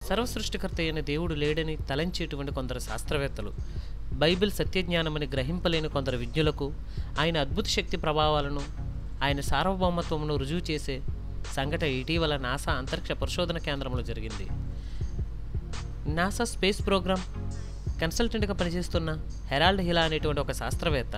సర్వసృష్టికర్త అయిన దేవుడు లేడని తలంచేటువంటి కొందరు శాస్త్రవేత్తలు బైబిల్ సత్యజ్ఞానమని గ్రహింపలేని కొందరు విజ్ఞులకు ఆయన అద్భుత శక్తి ప్రభావాలను ఆయన సార్వభౌమత్వమును రుజువు చేసే సంఘటన ఇటీవల నాసా అంతరిక్ష పరిశోధన కేంద్రంలో జరిగింది నాసా స్పేస్ ప్రోగ్రామ్ కన్సల్టెంట్గా పనిచేస్తున్న హెరాల్డ్ హిలా అనేటువంటి ఒక శాస్త్రవేత్త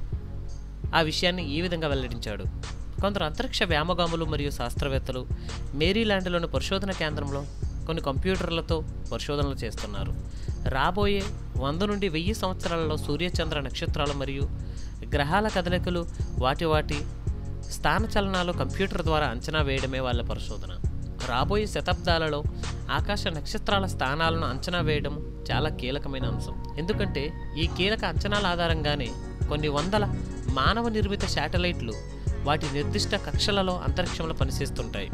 ఆ విషయాన్ని ఈ విధంగా వెల్లడించాడు కొందరు అంతరిక్ష వ్యామగాములు మరియు శాస్త్రవేత్తలు మేరీల్యాండ్లోని పరిశోధన కేంద్రంలో కొన్ని కంప్యూటర్లతో పరిశోధనలు చేస్తున్నారు రాబోయే వంద నుండి వెయ్యి సంవత్సరాలలో సూర్యచంద్ర నక్షత్రాలు మరియు గ్రహాల కదలికలు వాటి వాటి స్థానచలనాలు కంప్యూటర్ ద్వారా అంచనా వేయడమే వాళ్ళ పరిశోధన రాబోయే శతాబ్దాలలో ఆకాశ నక్షత్రాల స్థానాలను అంచనా వేయడం చాలా కీలకమైన అంశం ఎందుకంటే ఈ కీలక అంచనాల ఆధారంగానే కొన్ని వందల మానవ నిర్మిత శాటిలైట్లు వాటి నిర్దిష్ట కక్షలలో అంతరిక్షంలో పనిచేస్తుంటాయి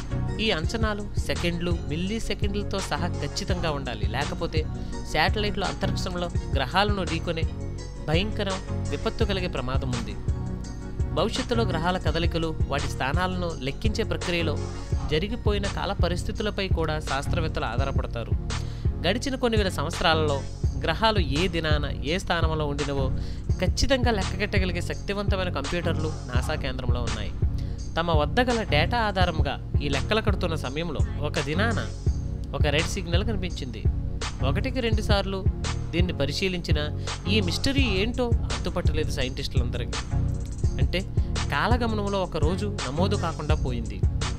ఈ అంచనాలు సెకండ్లు మిల్లీ సెకండ్లతో సహా ఖచ్చితంగా ఉండాలి లేకపోతే శాటిలైట్లు అంతరిక్షంలో గ్రహాలను ఢీకొనే భయంకర విపత్తు కలిగే ప్రమాదం ఉంది భవిష్యత్తులో గ్రహాల కదలికలు వాటి స్థానాలను లెక్కించే ప్రక్రియలో జరిగిపోయిన కాల పరిస్థితులపై కూడా శాస్త్రవేత్తలు ఆధారపడతారు గడిచిన కొన్ని వేల సంవత్సరాలలో గ్రహాలు ఏ దినాన ఏ స్థానంలో ఉండినవో ఖచ్చితంగా లెక్కగట్టగలిగే శక్తివంతమైన కంప్యూటర్లు నాసా కేంద్రంలో ఉన్నాయి తమ వద్ద గల డేటా ఆధారంగా ఈ లెక్కలు కడుతున్న సమయంలో ఒక దినాన ఒక రెడ్ సిగ్నల్ కనిపించింది ఒకటికి రెండు సార్లు దీన్ని పరిశీలించిన ఈ మిస్టరీ ఏంటో అంతుపట్టలేదు సైంటిస్టులందరికీ అంటే కాలగమనంలో ఒక రోజు నమోదు కాకుండా పోయింది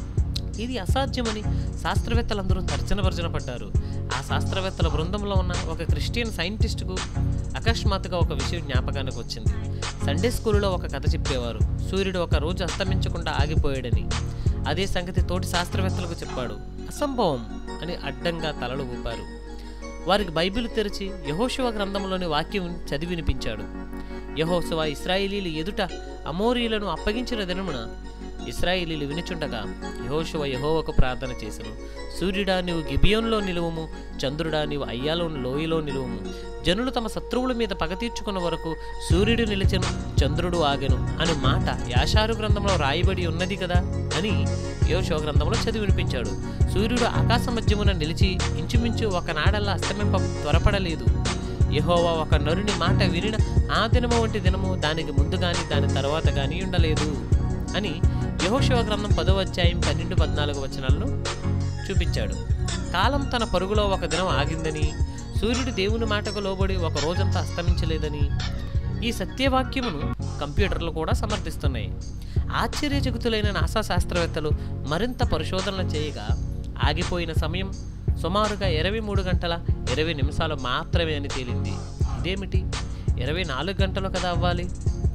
ఇది అసాధ్యమని శాస్త్రవేత్తలందరూ తర్జన భర్జన పడ్డారు ఆ శాస్త్రవేత్తల బృందంలో ఉన్న ఒక క్రిస్టియన్ సైంటిస్టుకు అకస్మాత్తుగా ఒక విషయం జ్ఞాపకానికి వచ్చింది సండే స్కూలులో ఒక కథ చెప్పేవారు సూర్యుడు ఒక రోజు అస్తమించకుండా ఆగిపోయాడని అదే సంగతి తోటి శాస్త్రవేత్తలకు చెప్పాడు అసంభవం అని అడ్డంగా తలలు ఊపారు వారికి బైబిల్ తెరిచి యహోశివ గ్రంథంలోని వాక్యం చదివి వినిపించాడు యహోశివ ఇస్రాయేలీలు ఎదుట అమోరీలను అప్పగించిన దినమున ఇస్రాయేలీలు వినుచుండగా యహోశివ యహోవకు ప్రార్థన చేసెను సూర్యుడా నీవు గిబియోన్లో నిలువుము చంద్రుడా నీవు అయ్యాలోని లోయలో నిలువుము జనులు తమ శత్రువుల మీద పగ తీర్చుకున్న వరకు సూర్యుడు నిలిచెను చంద్రుడు ఆగెను అని మాట యాషారు గ్రంథంలో రాయబడి ఉన్నది కదా అని యోశో గ్రంథంలో చదివి వినిపించాడు సూర్యుడు ఆకాశ మధ్యమున నిలిచి ఇంచుమించు ఒకనాడల్లా అస్తమింప త్వరపడలేదు యెహోవా ఒక నరుని మాట వినిన ఆ దినము వంటి దినము దానికి ముందు గాని దాని తర్వాత గాని ఉండలేదు అని యహోశివ గ్రంథం పదో అధ్యాయం పన్నెండు పద్నాలుగు వచనాలను చూపించాడు కాలం తన పరుగులో ఒక దినం ఆగిందని సూర్యుడు దేవుని మాటకు లోబడి ఒక రోజంతా అస్తమించలేదని ఈ సత్యవాక్యమును కంప్యూటర్లు కూడా సమర్థిస్తున్నాయి ఆశ్చర్యజగుతులైన నాసా శాస్త్రవేత్తలు మరింత పరిశోధనలు చేయగా ఆగిపోయిన సమయం సుమారుగా ఇరవై మూడు గంటల ఇరవై నిమిషాలు మాత్రమే అని తేలింది ఇదేమిటి ఇరవై నాలుగు గంటలు కదా అవ్వాలి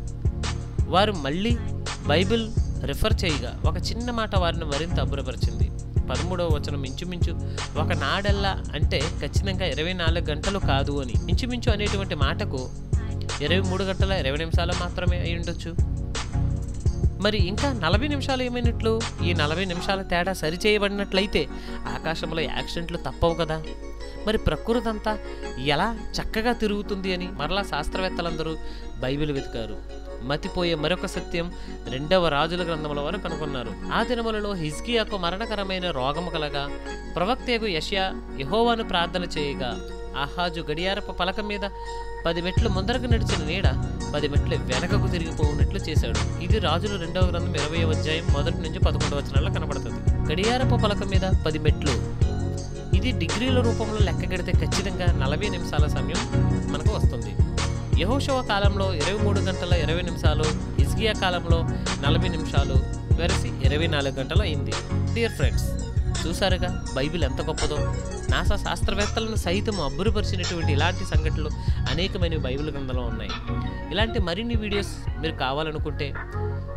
వారు మళ్ళీ బైబిల్ రిఫర్ చేయగా ఒక చిన్న మాట వారిని మరింత అబ్బురపరిచింది పదమూడవ వచనం ఇంచుమించు ఒక నాడల్లా అంటే ఖచ్చితంగా ఇరవై నాలుగు గంటలు కాదు అని ఇంచుమించు అనేటువంటి మాటకు ఇరవై మూడు గంటల ఇరవై నిమిషాలు మాత్రమే అయి ఉండొచ్చు మరి ఇంకా నలభై నిమిషాలు ఏమైనట్లు ఈ నలభై నిమిషాల తేడా సరిచేయబడినట్లయితే ఆకాశంలో యాక్సిడెంట్లు తప్పవు కదా మరి ప్రకృతి అంతా ఎలా చక్కగా తిరుగుతుంది అని మరలా శాస్త్రవేత్తలందరూ బైబిల్ వెతికారు మతిపోయే మరొక సత్యం రెండవ రాజుల గ్రంథముల వారు కనుగొన్నారు ఆ దినములలో హిజ్కియాకు మరణకరమైన రోగము కలగా ప్రవక్తయకు యష్యా యహోవాను ప్రార్థన చేయగా ఆహాజు గడియారపు పలక మీద పది మెట్లు ముందరకు నడిచిన నీడ పది మెట్లు వెనకకు తిరిగిపోవునట్లు చేశాడు ఇది రాజుల రెండవ గ్రంథం ఇరవై అధ్యాయం మొదటి నుంచి పదకొండవ వచనాల్లో కనబడుతుంది గడియారపు పలక మీద పది మెట్లు ఇది డిగ్రీల రూపంలో లెక్కగడితే ఖచ్చితంగా నలభై నిమిషాల సమయం మనకు వస్తుంది యహోశవ కాలంలో ఇరవై మూడు గంటల ఇరవై నిమిషాలు ఇజ్గియా కాలంలో నలభై నిమిషాలు వెరసి ఇరవై నాలుగు గంటలు అయింది డియర్ ఫ్రెండ్స్ చూసారుగా బైబిల్ ఎంత గొప్పదో నాసా శాస్త్రవేత్తలను సైతం అబ్బురుపరిచినటువంటి ఇలాంటి సంఘటనలు అనేకమైనవి బైబిల్ గ్రంథంలో ఉన్నాయి ఇలాంటి మరిన్ని వీడియోస్ మీరు కావాలనుకుంటే